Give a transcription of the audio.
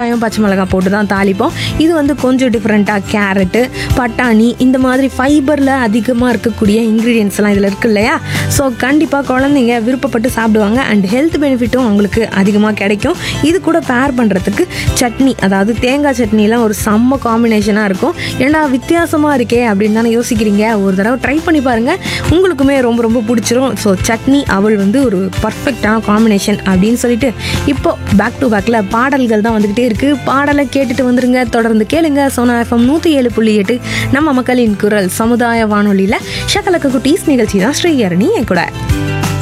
வெங்காயம் பச்சை மிளகாய் போட்டு தான் தாளிப்போம் இது வந்து கொஞ்சம் டிஃப்ரெண்ட்டாக கேரட்டு பட்டாணி இந்த மாதிரி ஃபைபரில் அதிகமாக இருக்கக்கூடிய இன்க்ரீடியன்ஸ் எல்லாம் இதில் இருக்கு இல்லையா ஸோ கண்டிப்பாக குழந்தைங்க விருப்பப்பட்டு சாப்பிடுவாங்க அண்ட் ஹெல்த் பெனிஃபிட்டும் அவங்களுக்கு அதிகமாக கிடைக்கும் இது கூட பேர் பண்ணுறதுக்கு சட்னி அதாவது தேங்காய் சட்னிலாம் ஒரு செம்ம காம்பினேஷனாக இருக்கும் ஏன்னா வித்தியாசமாக இருக்கே அப்படின்னு தானே யோசிக்கிறீங்க ஒரு தடவை ட்ரை பண்ணி பாருங்கள் உங்களுக்குமே ரொம்ப ரொம்ப பிடிச்சிரும் ஸோ சட்னி அவள் வந்து ஒரு பர்ஃபெக்டான காம்பினேஷன் அப்படின்னு சொல்லிட்டு இப்போ பேக் டு பேக்கில் பாடல்கள் தான் வந்துக்கிட்டே இருக்குது பாடலை கேட்டுட்டு வந்துருங்க தொடர்ந்து கேளுங்க சோனா எஃப்எம் நூற்றி ஏழு புள்ளி எட்டு நம்ம மக்களின் குரல் சமுதாய வானொலியில் ஷக்கலக்க குட்டீஸ் நிகழ்ச்சி தான் ஸ்ரீஹரணி என் கூட